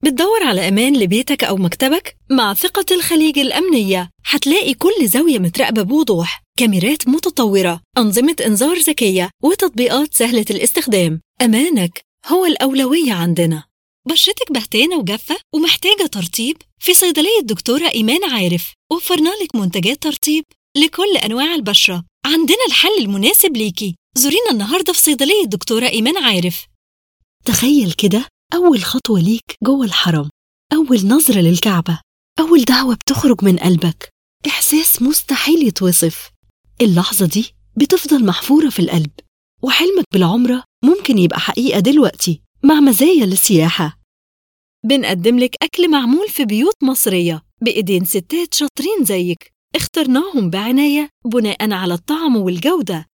بتدور على أمان لبيتك أو مكتبك؟ مع ثقة الخليج الأمنية هتلاقي كل زاوية متراقبة بوضوح كاميرات متطورة أنظمة إنذار ذكية وتطبيقات سهلة الاستخدام أمانك هو الأولوية عندنا بشرتك بهتانة وجافة ومحتاجة ترطيب؟ في صيدلية دكتورة إيمان عارف وفرنا لك منتجات ترطيب لكل أنواع البشرة عندنا الحل المناسب ليكي زورينا النهاردة في صيدلية دكتورة إيمان عارف تخيل كده أول خطوة ليك جوه الحرم أول نظرة للكعبة أول دعوة بتخرج من قلبك إحساس مستحيل يتوصف اللحظة دي بتفضل محفورة في القلب وحلمك بالعمرة ممكن يبقى حقيقة دلوقتي مع مزايا للسياحة بنقدم لك أكل معمول في بيوت مصرية بإيدين ستات شاطرين زيك اخترناهم بعناية بناء على الطعم والجودة